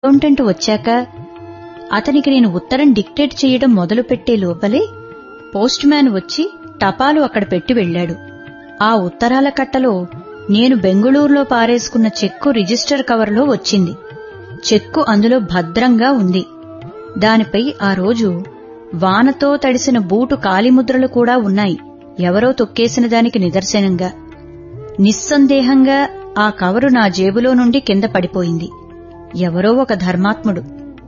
accountant వచ్చాక అతనికి నేను ఉత్తరం డిక్టేట్ చేయడం మొదలుపెట్టే లోపలే పోస్ట్ మ్యాన్ వచ్చి టపాలు అక్కడ పెట్టి వెళ్ళాడు ఆ ఉత్తరాల కట్టలో నేను బెంగుళూరులో పారేసుకున్న చెక్కు రిజిస్టర్ కవర్లో వచ్చింది చెక్కు అందులో భద్రంగా ఉంది దానిపై ఆ రోజు వానతో తడిసిన బూటు కాలిముద్రలు కూడా ఉన్నాయి ఎవరో తొక్కేసిన దానికి నిదర్శనంగా నిస్సందేహంగా ఆ కవరు నా జేబులో నుండి కింద పడిపోయింది ఎవరో ఒక ధర్మాత్ముడు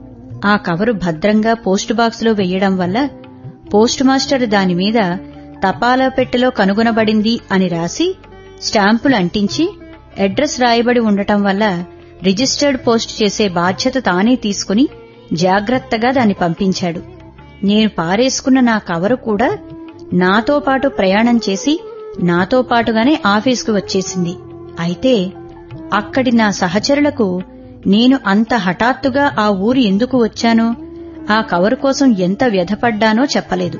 ఆ కవరు భద్రంగా పోస్ట్ బాక్సులో వెయ్యడం వల్ల పోస్ట్ మాస్టర్ దానిమీద తపాలా పెట్టెలో కనుగొనబడింది అని రాసి స్టాంపులు అంటించి అడ్రస్ రాయబడి ఉండటం వల్ల రిజిస్టర్డ్ పోస్ట్ చేసే బాధ్యత తానే తీసుకుని జాగ్రత్తగా దాన్ని పంపించాడు నేను పారేసుకున్న నా కవరు కూడా నాతో పాటు ప్రయాణం చేసి నాతో పాటుగానే ఆఫీసుకు వచ్చేసింది అయితే అక్కడి నా సహచరులకు నేను అంత హఠాత్తుగా ఆ ఊరు ఎందుకు వచ్చానో ఆ కవరు కోసం ఎంత వ్యధపడ్డానో చెప్పలేదు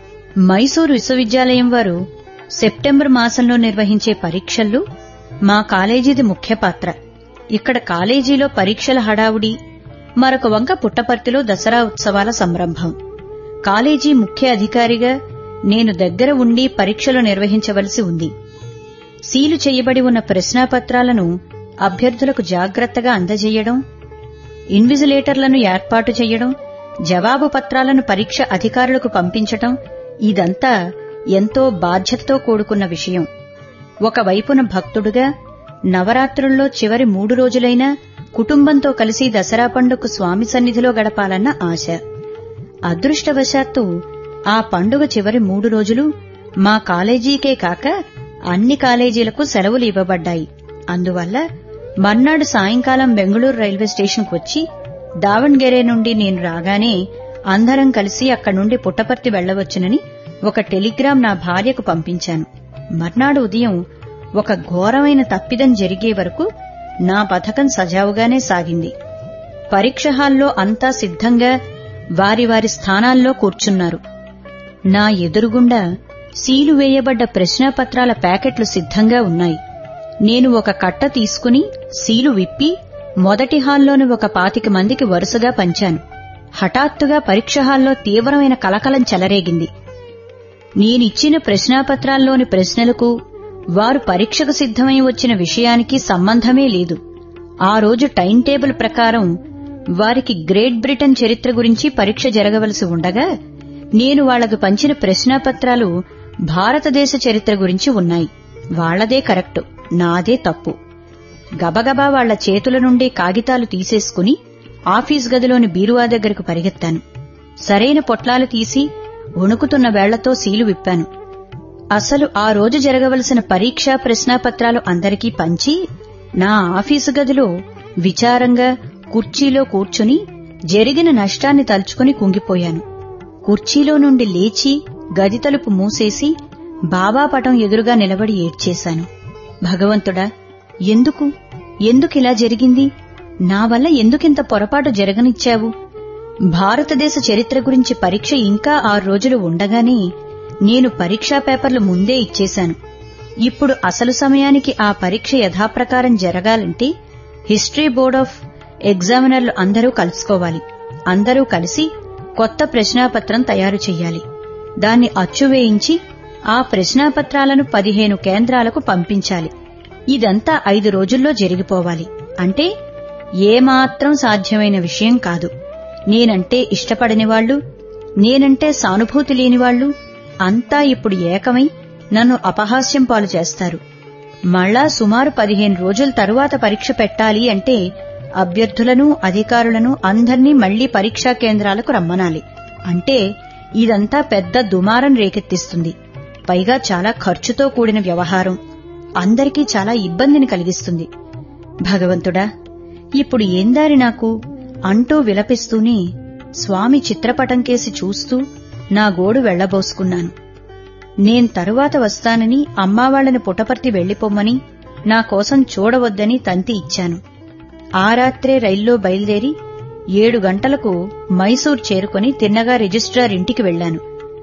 మైసూరు విశ్వవిద్యాలయం వారు సెప్టెంబర్ మాసంలో నిర్వహించే పరీక్షల్లో మా కాలేజీది ముఖ్య పాత్ర ఇక్కడ కాలేజీలో పరీక్షల హడావుడి మరొక వంక పుట్టపర్తిలో దసరా ఉత్సవాల సంరంభం కాలేజీ ముఖ్య అధికారిగా నేను దగ్గర ఉండి పరీక్షలు నిర్వహించవలసి ఉంది సీలు చేయబడి ఉన్న ప్రశ్నాపత్రాలను అభ్యర్థులకు జాగ్రత్తగా అందజేయడం ఇన్విజిలేటర్లను ఏర్పాటు చేయడం జవాబు పత్రాలను పరీక్ష అధికారులకు పంపించటం ఇదంతా ఎంతో బాధ్యతతో కూడుకున్న విషయం ఒకవైపున భక్తుడుగా నవరాత్రుల్లో చివరి మూడు రోజులైనా కుటుంబంతో కలిసి దసరా పండుగకు స్వామి సన్నిధిలో గడపాలన్న ఆశ అదృష్టవశాత్తు ఆ పండుగ చివరి మూడు రోజులు మా కాలేజీకే కాక అన్ని కాలేజీలకు సెలవులు ఇవ్వబడ్డాయి అందువల్ల మర్నాడు సాయంకాలం బెంగళూరు రైల్వే స్టేషన్కు వచ్చి దావణ్గెరే నుండి నేను రాగానే అందరం కలిసి అక్కడి నుండి పుట్టపర్తి వెళ్లవచ్చునని ఒక టెలిగ్రామ్ నా భార్యకు పంపించాను మర్నాడు ఉదయం ఒక ఘోరమైన తప్పిదం జరిగే వరకు నా పథకం సజావుగానే సాగింది పరీక్ష హాల్లో అంతా సిద్ధంగా వారి వారి స్థానాల్లో కూర్చున్నారు నా ఎదురుగుండా సీలు వేయబడ్డ ప్రశ్నాపత్రాల ప్యాకెట్లు సిద్ధంగా ఉన్నాయి నేను ఒక కట్ట తీసుకుని సీలు విప్పి మొదటి హాల్లోని ఒక పాతిక మందికి వరుసగా పంచాను హఠాత్తుగా పరీక్ష హాల్లో తీవ్రమైన కలకలం చెలరేగింది నేనిచ్చిన ప్రశ్నాపత్రాల్లోని ప్రశ్నలకు వారు పరీక్షకు సిద్ధమై వచ్చిన విషయానికి సంబంధమే లేదు ఆ రోజు టైం టేబుల్ ప్రకారం వారికి గ్రేట్ బ్రిటన్ చరిత్ర గురించి పరీక్ష జరగవలసి ఉండగా నేను వాళ్లకు పంచిన ప్రశ్నాపత్రాలు భారతదేశ చరిత్ర గురించి ఉన్నాయి వాళ్లదే కరెక్టు నాదే తప్పు గబగబా వాళ్ల చేతుల నుండి కాగితాలు తీసేసుకుని ఆఫీస్ గదిలోని బీరువా దగ్గరకు పరిగెత్తాను సరైన పొట్లాలు తీసి వణుకుతున్న వేళ్లతో సీలు విప్పాను అసలు ఆ రోజు జరగవలసిన పరీక్షా ప్రశ్నాపత్రాలు అందరికీ పంచి నా ఆఫీసు గదిలో విచారంగా కుర్చీలో కూర్చుని జరిగిన నష్టాన్ని తలుచుకుని కుంగిపోయాను కుర్చీలో నుండి లేచి గది తలుపు మూసేసి బాబా పటం ఎదురుగా నిలబడి ఏడ్చేశాను భగవంతుడా ఎందుకు ఎందుకిలా జరిగింది నా వల్ల ఎందుకింత పొరపాటు జరగనిచ్చావు భారతదేశ చరిత్ర గురించి పరీక్ష ఇంకా ఆరు రోజులు ఉండగానే నేను పరీక్షా పేపర్లు ముందే ఇచ్చేశాను ఇప్పుడు అసలు సమయానికి ఆ పరీక్ష యథాప్రకారం జరగాలంటే హిస్టరీ బోర్డ్ ఆఫ్ ఎగ్జామినర్లు అందరూ కలుసుకోవాలి అందరూ కలిసి కొత్త ప్రశ్నాపత్రం తయారు చెయ్యాలి దాన్ని అచ్చువేయించి ఆ ప్రశ్నాపత్రాలను పదిహేను కేంద్రాలకు పంపించాలి ఇదంతా ఐదు రోజుల్లో జరిగిపోవాలి అంటే ఏమాత్రం సాధ్యమైన విషయం కాదు నేనంటే ఇష్టపడని వాళ్లు నేనంటే సానుభూతి లేనివాళ్లు అంతా ఇప్పుడు ఏకమై నన్ను అపహాస్యం పాలు చేస్తారు మళ్ళా సుమారు పదిహేను రోజుల తరువాత పరీక్ష పెట్టాలి అంటే అభ్యర్థులను అధికారులను అందర్నీ మళ్లీ పరీక్షా కేంద్రాలకు రమ్మనాలి అంటే ఇదంతా పెద్ద దుమారం రేకెత్తిస్తుంది పైగా చాలా ఖర్చుతో కూడిన వ్యవహారం అందరికీ చాలా ఇబ్బందిని కలిగిస్తుంది భగవంతుడా ఇప్పుడు ఏందారి నాకు అంటూ విలపిస్తూనే స్వామి చిత్రపటం కేసి చూస్తూ నా గోడు వెళ్లబోసుకున్నాను నేన్ తరువాత వస్తానని అమ్మావాళ్లని పుటపర్తి వెళ్లిపోమ్మని నా కోసం చూడవద్దని తంతి ఇచ్చాను ఆ రాత్రే రైల్లో బయలుదేరి ఏడు గంటలకు మైసూర్ చేరుకుని తిన్నగా రిజిస్ట్రార్ ఇంటికి వెళ్లాను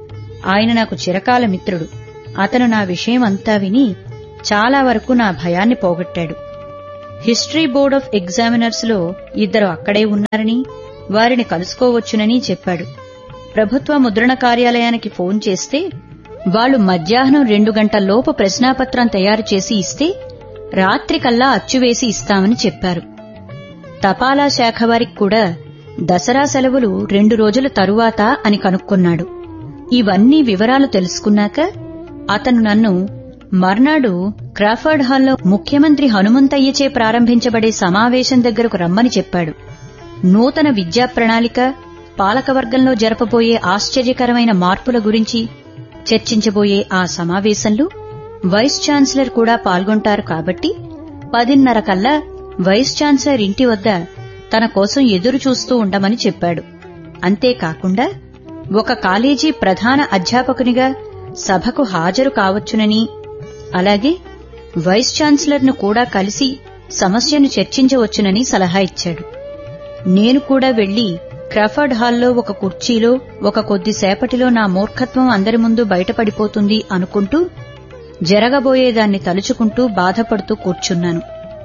ఆయన నాకు చిరకాల మిత్రుడు అతను నా విషయం అంతా విని చాలా వరకు నా భయాన్ని పోగొట్టాడు హిస్టరీ బోర్డ్ ఆఫ్ ఎగ్జామినర్స్ లో ఇద్దరు అక్కడే ఉన్నారని వారిని కలుసుకోవచ్చునని చెప్పాడు ప్రభుత్వ ముద్రణ కార్యాలయానికి ఫోన్ చేస్తే వాళ్లు మధ్యాహ్నం రెండు గంటల్లోపు ప్రశ్నాపత్రం తయారు చేసి ఇస్తే రాత్రికల్లా అచ్చువేసి ఇస్తామని చెప్పారు తపాలా శాఖ వారికి కూడా దసరా సెలవులు రెండు రోజుల తరువాత అని కనుక్కున్నాడు ఇవన్నీ వివరాలు తెలుసుకున్నాక అతను నన్ను మర్నాడు క్రాఫర్డ్ హాల్లో ముఖ్యమంత్రి హనుమంతయ్యచే ప్రారంభించబడే సమావేశం దగ్గరకు రమ్మని చెప్పాడు నూతన విద్యా ప్రణాళిక పాలకవర్గంలో జరపబోయే ఆశ్చర్యకరమైన మార్పుల గురించి చర్చించబోయే ఆ సమావేశంలో వైస్ ఛాన్సలర్ కూడా పాల్గొంటారు కాబట్టి పదిన్నర కల్లా వైస్ ఛాన్సలర్ ఇంటి వద్ద తన కోసం ఎదురు చూస్తూ ఉండమని చెప్పాడు అంతేకాకుండా ఒక కాలేజీ ప్రధాన అధ్యాపకునిగా సభకు హాజరు కావచ్చునని అలాగే వైస్ ఛాన్సలర్ను కూడా కలిసి సమస్యను చర్చించవచ్చునని సలహా ఇచ్చాడు నేను కూడా వెళ్లి క్రాఫర్డ్ హాల్లో ఒక కుర్చీలో ఒక కొద్దిసేపటిలో నా మూర్ఖత్వం అందరి ముందు బయటపడిపోతుంది అనుకుంటూ జరగబోయేదాన్ని తలుచుకుంటూ బాధపడుతూ కూర్చున్నాను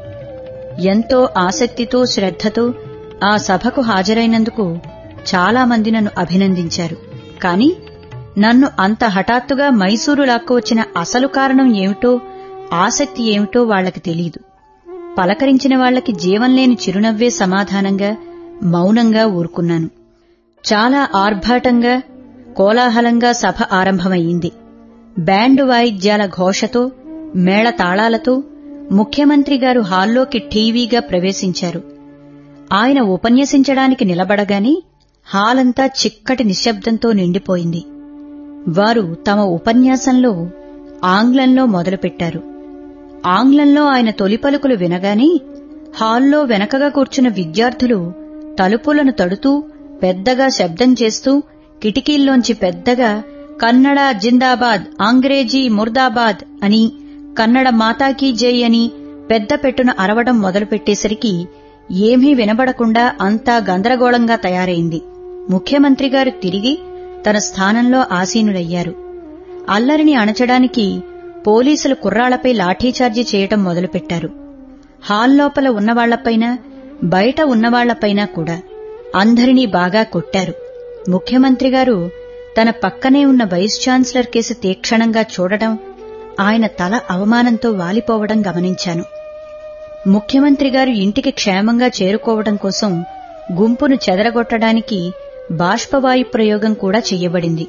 ఎంతో ఆసక్తితో శ్రద్ధతో ఆ సభకు హాజరైనందుకు చాలామంది నన్ను అభినందించారు కాని నన్ను అంత హఠాత్తుగా మైసూరు లాక్కువచ్చిన అసలు కారణం ఏమిటో ఆసక్తి ఏమిటో వాళ్లకి తెలీదు పలకరించిన వాళ్లకి జీవంలేని చిరునవ్వే సమాధానంగా మౌనంగా ఊరుకున్నాను చాలా ఆర్భాటంగా కోలాహలంగా సభ ఆరంభమయ్యింది బ్యాండు వాయిద్యాల ఘోషతో మేళ తాళాలతో ముఖ్యమంత్రి గారు హాల్లోకి టీవీగా ప్రవేశించారు ఆయన ఉపన్యసించడానికి నిలబడగానే హాలంతా చిక్కటి నిశ్శబ్దంతో నిండిపోయింది వారు తమ ఉపన్యాసంలో ఆంగ్లంలో మొదలుపెట్టారు ఆంగ్లంలో ఆయన తొలి పలుకులు వినగానే హాల్లో వెనకగా కూర్చున్న విద్యార్థులు తలుపులను తడుతూ పెద్దగా శబ్దం చేస్తూ కిటికీల్లోంచి పెద్దగా కన్నడ జిందాబాద్ ఆంగ్రేజీ ముర్దాబాద్ అని కన్నడ మాతాకీ జై అని పెద్ద పెట్టున అరవడం మొదలుపెట్టేసరికి ఏమీ వినబడకుండా అంతా గందరగోళంగా తయారైంది ముఖ్యమంత్రి గారు తిరిగి తన స్థానంలో ఆసీనులయ్యారు అల్లరిని అణచడానికి పోలీసులు కుర్రాళ్లపై లాఠీచార్జీ చేయటం మొదలుపెట్టారు హాల్లోపల ఉన్నవాళ్లపైన బయట ఉన్నవాళ్లపైన కూడా అందరినీ బాగా కొట్టారు ముఖ్యమంత్రి గారు తన పక్కనే ఉన్న వైస్ ఛాన్సలర్ కేసు తీక్షణంగా చూడటం ఆయన తల అవమానంతో వాలిపోవడం గమనించాను ముఖ్యమంత్రి గారు ఇంటికి క్షేమంగా చేరుకోవడం కోసం గుంపును చెదరగొట్టడానికి బాష్పవాయు ప్రయోగం కూడా చెయ్యబడింది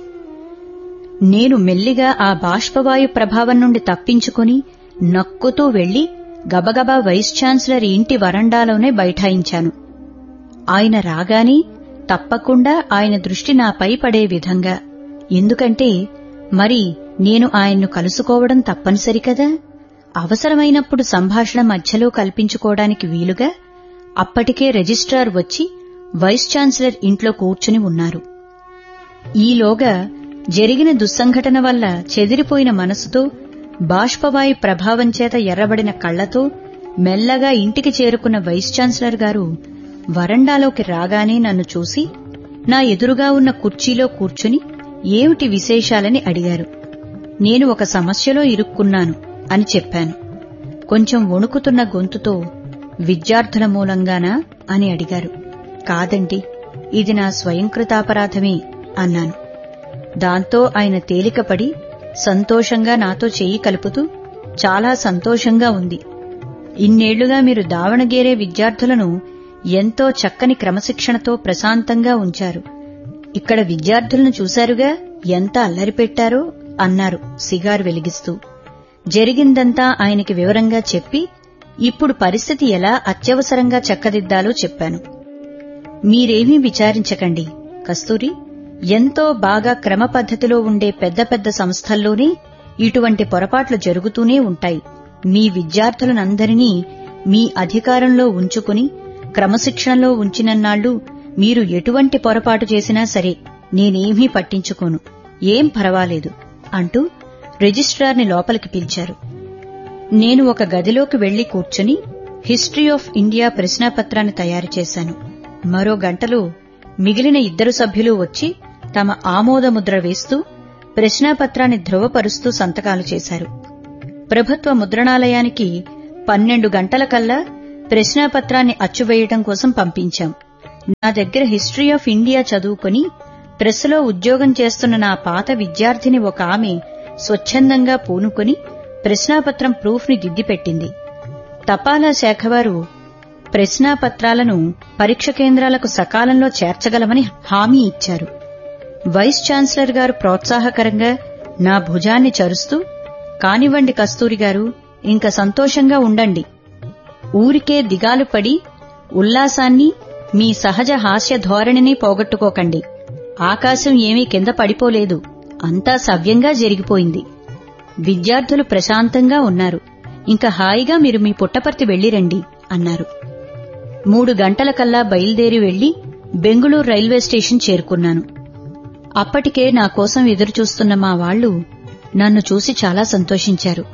నేను మెల్లిగా ఆ బాష్పవాయు ప్రభావం నుండి తప్పించుకుని నక్కుతూ వెళ్లి గబగబా వైస్ ఛాన్సలర్ ఇంటి వరండాలోనే బైఠాయించాను ఆయన రాగానే తప్పకుండా ఆయన దృష్టి నాపై పడే విధంగా ఎందుకంటే మరి నేను ఆయన్ను కలుసుకోవడం తప్పనిసరి కదా అవసరమైనప్పుడు సంభాషణ మధ్యలో కల్పించుకోవడానికి వీలుగా అప్పటికే రిజిస్ట్రార్ వచ్చి వైస్ ఛాన్సలర్ ఇంట్లో కూర్చుని ఉన్నారు ఈలోగా జరిగిన దుస్సంఘటన వల్ల చెదిరిపోయిన మనసుతో బాష్పవాయు ప్రభావం చేత ఎర్రబడిన కళ్లతో మెల్లగా ఇంటికి చేరుకున్న వైస్ ఛాన్సలర్ గారు వరండాలోకి రాగానే నన్ను చూసి నా ఎదురుగా ఉన్న కుర్చీలో కూర్చుని ఏమిటి విశేషాలని అడిగారు నేను ఒక సమస్యలో ఇరుక్కున్నాను అని చెప్పాను కొంచెం వణుకుతున్న గొంతుతో విద్యార్థుల మూలంగానా అని అడిగారు కాదండి ఇది నా స్వయంకృతాపరాధమే అన్నాను దాంతో ఆయన తేలికపడి సంతోషంగా నాతో చెయ్యి కలుపుతూ చాలా సంతోషంగా ఉంది ఇన్నేళ్లుగా మీరు దావణగేరే విద్యార్థులను ఎంతో చక్కని క్రమశిక్షణతో ప్రశాంతంగా ఉంచారు ఇక్కడ విద్యార్థులను చూశారుగా ఎంత అల్లరి పెట్టారో అన్నారు సిగారు వెలిగిస్తూ జరిగిందంతా ఆయనకి వివరంగా చెప్పి ఇప్పుడు పరిస్థితి ఎలా అత్యవసరంగా చక్కదిద్దాలో చెప్పాను మీరేమీ విచారించకండి కస్తూరి ఎంతో బాగా క్రమ పద్ధతిలో ఉండే పెద్ద పెద్ద సంస్థల్లోనే ఇటువంటి పొరపాట్లు జరుగుతూనే ఉంటాయి మీ విద్యార్థులనందరినీ మీ అధికారంలో ఉంచుకుని క్రమశిక్షణలో ఉంచినన్నాళ్లు మీరు ఎటువంటి పొరపాటు చేసినా సరే నేనేమీ పట్టించుకోను ఏం పర్వాలేదు అంటూ రిజిస్ట్రార్ని లోపలికి పిలిచారు నేను ఒక గదిలోకి వెళ్లి కూర్చుని హిస్టరీ ఆఫ్ ఇండియా ప్రశ్నాపత్రాన్ని తయారు చేశాను మరో గంటలో మిగిలిన ఇద్దరు సభ్యులు వచ్చి తమ ఆమోదముద్ర వేస్తూ ప్రశ్నాపత్రాన్ని ధృవపరుస్తూ సంతకాలు చేశారు ప్రభుత్వ ముద్రణాలయానికి పన్నెండు గంటల కల్లా ప్రశ్నాపత్రాన్ని అచ్చువేయటం కోసం పంపించాం నా దగ్గర హిస్టరీ ఆఫ్ ఇండియా చదువుకొని ప్రెస్లో ఉద్యోగం చేస్తున్న నా పాత విద్యార్థిని ఒక ఆమె స్వచ్ఛందంగా పూనుకొని ప్రశ్నాపత్రం ప్రూఫ్ని దిద్దిపెట్టింది తపాలా శాఖవారు ప్రశ్నాపత్రాలను పరీక్ష కేంద్రాలకు సకాలంలో చేర్చగలమని హామీ ఇచ్చారు వైస్ ఛాన్సలర్ గారు ప్రోత్సాహకరంగా నా భుజాన్ని చరుస్తూ కానివ్వండి కస్తూరి గారు ఇంక సంతోషంగా ఉండండి ఊరికే దిగాలు పడి ఉల్లాసాన్ని మీ సహజ హాస్య ధోరణిని పోగొట్టుకోకండి ఆకాశం ఏమీ కింద పడిపోలేదు అంతా సవ్యంగా జరిగిపోయింది విద్యార్థులు ప్రశాంతంగా ఉన్నారు ఇంకా హాయిగా మీరు మీ పుట్టపర్తి వెళ్లిరండి అన్నారు మూడు గంటలకల్లా బయలుదేరి వెళ్లి బెంగుళూరు రైల్వే స్టేషన్ చేరుకున్నాను అప్పటికే నా కోసం ఎదురుచూస్తున్న మా వాళ్లు నన్ను చూసి చాలా సంతోషించారు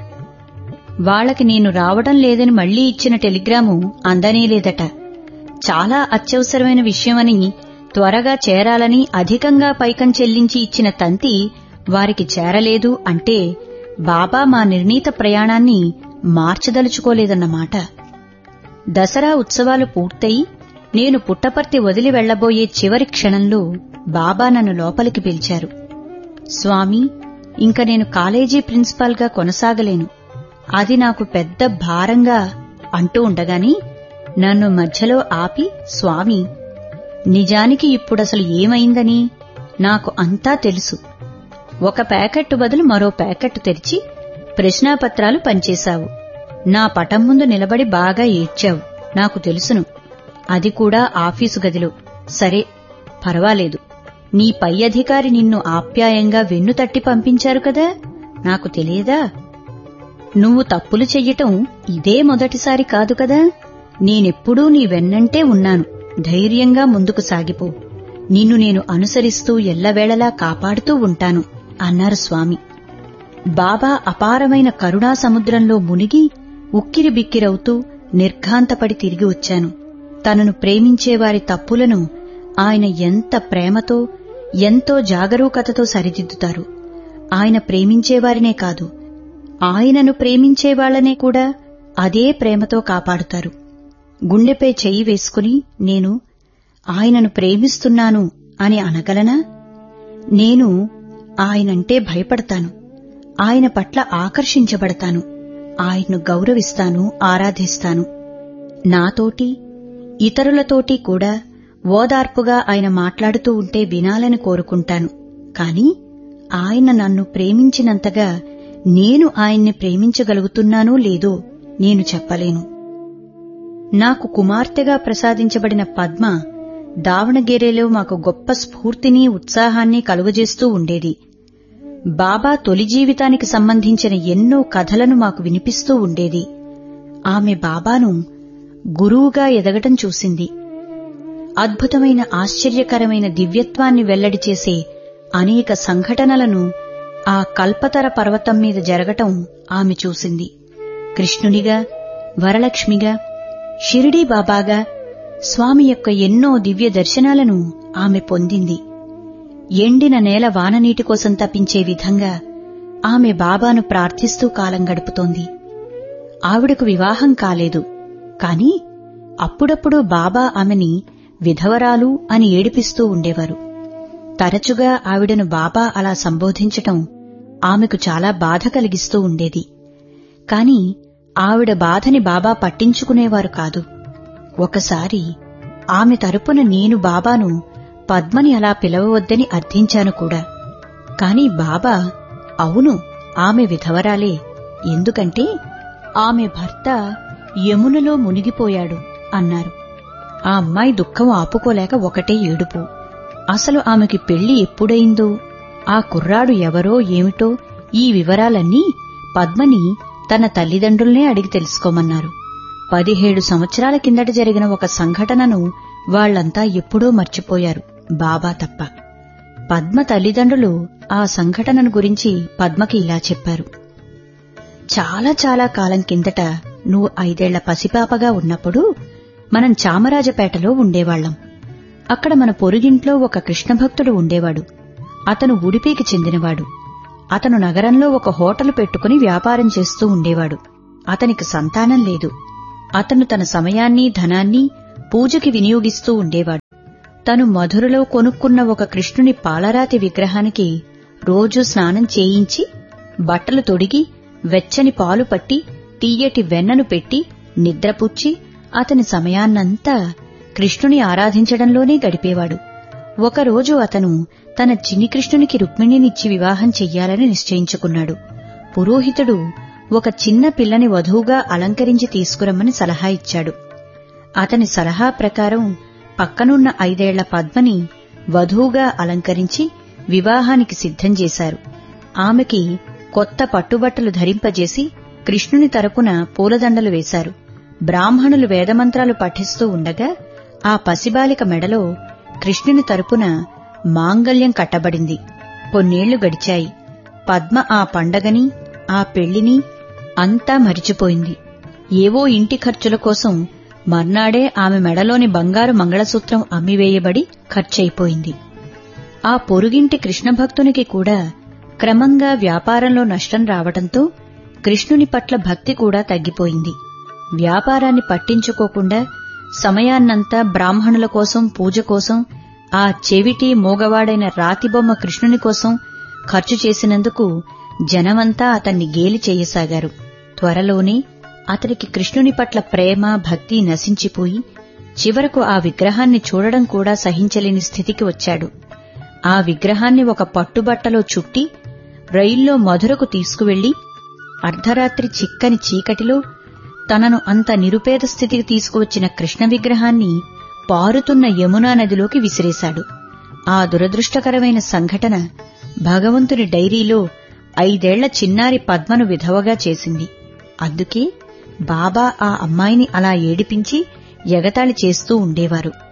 వాళ్లకి నేను రావడం లేదని మళ్లీ ఇచ్చిన టెలిగ్రాము అందనేలేదట చాలా అత్యవసరమైన విషయమని త్వరగా చేరాలని అధికంగా పైకం చెల్లించి ఇచ్చిన తంతి వారికి చేరలేదు అంటే బాబా మా నిర్ణీత ప్రయాణాన్ని మార్చదలుచుకోలేదన్నమాట దసరా ఉత్సవాలు పూర్తయి నేను పుట్టపర్తి వదిలి వెళ్లబోయే చివరి క్షణంలో బాబా నన్ను లోపలికి పిలిచారు స్వామి ఇంక నేను కాలేజీ ప్రిన్సిపాల్గా కొనసాగలేను అది నాకు పెద్ద భారంగా అంటూ ఉండగాని నన్ను మధ్యలో ఆపి స్వామి నిజానికి ఇప్పుడసలు ఏమైందని నాకు అంతా తెలుసు ఒక ప్యాకెట్ బదులు మరో ప్యాకెట్ తెరిచి ప్రశ్నాపత్రాలు పనిచేశావు నా పటం ముందు నిలబడి బాగా ఏడ్చావు నాకు తెలుసును అది కూడా ఆఫీసు గదిలో సరే పర్వాలేదు నీ పై అధికారి నిన్ను ఆప్యాయంగా వెన్ను తట్టి పంపించారు కదా నాకు తెలియదా నువ్వు తప్పులు చెయ్యటం ఇదే మొదటిసారి కాదు కదా నేనెప్పుడూ నీ వెన్నంటే ఉన్నాను ధైర్యంగా ముందుకు సాగిపో నిన్ను నేను అనుసరిస్తూ ఎల్లవేళలా కాపాడుతూ ఉంటాను అన్నారు స్వామి బాబా అపారమైన కరుణా సముద్రంలో మునిగి ఉక్కిరి బిక్కిరవుతూ నిర్ఘాంతపడి తిరిగి వచ్చాను తనను ప్రేమించేవారి తప్పులను ఆయన ఎంత ప్రేమతో ఎంతో జాగరూకతతో సరిదిద్దుతారు ఆయన ప్రేమించేవారినే కాదు ఆయనను ప్రేమించేవాళ్లనే కూడా అదే ప్రేమతో కాపాడుతారు గుండెపై చెయ్యి వేసుకుని నేను ఆయనను ప్రేమిస్తున్నాను అని అనగలనా నేను ఆయనంటే భయపడతాను ఆయన పట్ల ఆకర్షించబడతాను ఆయన్ను గౌరవిస్తాను ఆరాధిస్తాను నాతోటి ఇతరులతోటి కూడా ఓదార్పుగా ఆయన మాట్లాడుతూ ఉంటే వినాలని కోరుకుంటాను కాని ఆయన నన్ను ప్రేమించినంతగా నేను ఆయన్ని ప్రేమించగలుగుతున్నానో లేదో నేను చెప్పలేను నాకు కుమార్తెగా ప్రసాదించబడిన పద్మ దావణగిరిలో మాకు గొప్ప స్ఫూర్తిని ఉత్సాహాన్ని కలుగజేస్తూ ఉండేది బాబా తొలి జీవితానికి సంబంధించిన ఎన్నో కథలను మాకు వినిపిస్తూ ఉండేది ఆమె బాబాను గురువుగా ఎదగటం చూసింది అద్భుతమైన ఆశ్చర్యకరమైన దివ్యత్వాన్ని వెల్లడి చేసే అనేక సంఘటనలను ఆ కల్పతర పర్వతం మీద జరగటం ఆమె చూసింది కృష్ణునిగా వరలక్ష్మిగా షిరిడీ బాబాగా స్వామి యొక్క ఎన్నో దివ్య దర్శనాలను ఆమె పొందింది ఎండిన నేల వాననీటి కోసం తప్పించే విధంగా ఆమె బాబాను ప్రార్థిస్తూ కాలం గడుపుతోంది ఆవిడకు వివాహం కాలేదు కాని అప్పుడప్పుడు బాబా ఆమెని విధవరాలు అని ఏడిపిస్తూ ఉండేవారు తరచుగా ఆవిడను బాబా అలా సంబోధించటం ఆమెకు చాలా బాధ కలిగిస్తూ ఉండేది కాని ఆవిడ బాధని బాబా పట్టించుకునేవారు కాదు ఒకసారి ఆమె తరపున నేను బాబాను పద్మని అలా పిలవవద్దని అర్థించాను కూడా కాని బాబా అవును ఆమె విధవరాలే ఎందుకంటే ఆమె భర్త యమునలో మునిగిపోయాడు అన్నారు ఆ అమ్మాయి దుఃఖం ఆపుకోలేక ఒకటే ఏడుపు అసలు ఆమెకి పెళ్లి ఎప్పుడైందో ఆ కుర్రాడు ఎవరో ఏమిటో ఈ వివరాలన్నీ పద్మని తన తల్లిదండ్రుల్నే అడిగి తెలుసుకోమన్నారు పదిహేడు సంవత్సరాల కిందట జరిగిన ఒక సంఘటనను వాళ్లంతా ఎప్పుడో మర్చిపోయారు బాబా తప్ప పద్మ తల్లిదండ్రులు ఆ సంఘటనను గురించి పద్మకి ఇలా చెప్పారు చాలా చాలా కాలం కిందట నువ్వు ఐదేళ్ల పసిపాపగా ఉన్నప్పుడు మనం చామరాజపేటలో ఉండేవాళ్లం అక్కడ మన పొరుగింట్లో ఒక కృష్ణభక్తుడు ఉండేవాడు అతను ఉడిపికి చెందినవాడు అతను నగరంలో ఒక హోటల్ పెట్టుకుని వ్యాపారం చేస్తూ ఉండేవాడు అతనికి సంతానం లేదు అతను తన సమయాన్ని ధనాన్ని పూజకి వినియోగిస్తూ ఉండేవాడు తను మధురలో కొనుక్కున్న ఒక కృష్ణుని పాలరాతి విగ్రహానికి రోజూ స్నానం చేయించి బట్టలు తొడిగి వెచ్చని పాలు పట్టి తీయటి వెన్నను పెట్టి నిద్రపుచ్చి అతని సమయాన్నంతా కృష్ణుని ఆరాధించడంలోనే గడిపేవాడు ఒకరోజు అతను తన చిన్ని కృష్ణునికి రుక్మిణినిచ్చి వివాహం చెయ్యాలని నిశ్చయించుకున్నాడు పురోహితుడు ఒక చిన్న పిల్లని వధువుగా అలంకరించి తీసుకురమ్మని సలహా ఇచ్చాడు అతని సలహా ప్రకారం పక్కనున్న ఐదేళ్ల పద్మని వధువుగా అలంకరించి వివాహానికి సిద్ధం చేశారు ఆమెకి కొత్త పట్టుబట్టలు ధరింపజేసి కృష్ణుని తరపున పూలదండలు వేశారు బ్రాహ్మణులు వేదమంత్రాలు పఠిస్తూ ఉండగా ఆ పసిబాలిక మెడలో కృష్ణుని తరపున మాంగల్యం కట్టబడింది కొన్నేళ్లు గడిచాయి పద్మ ఆ పండగని ఆ పెళ్లిని అంతా మరిచిపోయింది ఏవో ఇంటి ఖర్చుల కోసం మర్నాడే ఆమె మెడలోని బంగారు మంగళసూత్రం అమ్మివేయబడి ఖర్చయిపోయింది ఆ పొరుగింటి కృష్ణభక్తునికి కూడా క్రమంగా వ్యాపారంలో నష్టం రావడంతో కృష్ణుని పట్ల భక్తి కూడా తగ్గిపోయింది వ్యాపారాన్ని పట్టించుకోకుండా సమయాన్నంతా బ్రాహ్మణుల కోసం పూజ కోసం ఆ చెవిటి మోగవాడైన రాతిబొమ్మ కృష్ణుని కోసం ఖర్చు చేసినందుకు జనమంతా అతన్ని గేలి చేయసాగారు త్వరలోనే అతనికి కృష్ణుని పట్ల ప్రేమ భక్తి నశించిపోయి చివరకు ఆ విగ్రహాన్ని చూడడం కూడా సహించలేని స్థితికి వచ్చాడు ఆ విగ్రహాన్ని ఒక పట్టుబట్టలో చుట్టి రైల్లో మధురకు తీసుకువెళ్లి అర్ధరాత్రి చిక్కని చీకటిలో తనను అంత నిరుపేద స్థితికి తీసుకువచ్చిన కృష్ణ విగ్రహాన్ని పారుతున్న యమునా నదిలోకి విసిరేశాడు ఆ దురదృష్టకరమైన సంఘటన భగవంతుని డైరీలో ఐదేళ్ల చిన్నారి పద్మను విధవగా చేసింది అందుకే బాబా ఆ అమ్మాయిని అలా ఏడిపించి ఎగతాళి చేస్తూ ఉండేవారు